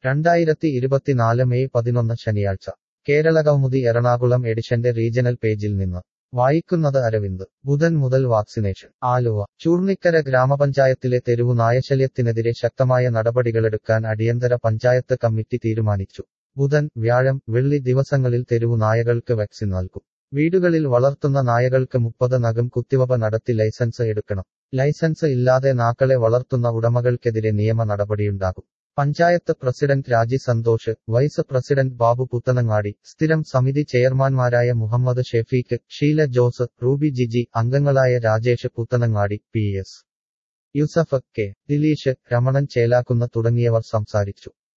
രണ്ടായിരത്തി ഇരുപത്തിനാല് മെയ് പതിനൊന്ന് ശനിയാഴ്ച കേരള കൗമുദി എറണാകുളം എഡിഷന്റെ റീജണൽ പേജിൽ നിന്ന് വായിക്കുന്നത് അരവിന്ദ് ബുധൻ മുതൽ വാക്സിനേഷൻ ആലുവ ചൂർണിക്കര ഗ്രാമപഞ്ചായത്തിലെ തെരുവു നായശല്യത്തിനെതിരെ ശക്തമായ നടപടികളെടുക്കാൻ അടിയന്തര പഞ്ചായത്ത് കമ്മിറ്റി തീരുമാനിച്ചു ബുധൻ വ്യാഴം വെള്ളി ദിവസങ്ങളിൽ തെരുവു നായകൾക്ക് വാക്സിൻ നൽകും വീടുകളിൽ വളർത്തുന്ന നായകൾക്ക് മുപ്പത് നഖം കുത്തിവയ്പ് നടത്തി ലൈസൻസ് എടുക്കണം ലൈസൻസ് ഇല്ലാതെ നാക്കളെ വളർത്തുന്ന ഉടമകൾക്കെതിരെ നിയമ നടപടിയുണ്ടാകും panchayat president Raji Santhosh vice president Babu Puthanangadi സ്ഥിരം സമിതി ചെയർമാൻമാരായ മുഹമ്മദ് ഷെഫീഖ് ഷീല ജോസ് റൂബി ജിജി അംഗങ്ങളായ Rajesh Puthanangadi P S Yusuf K Dileesh Ramanan Chelakkunnu തുടങ്ങിയവർ സംസാരിച്ചു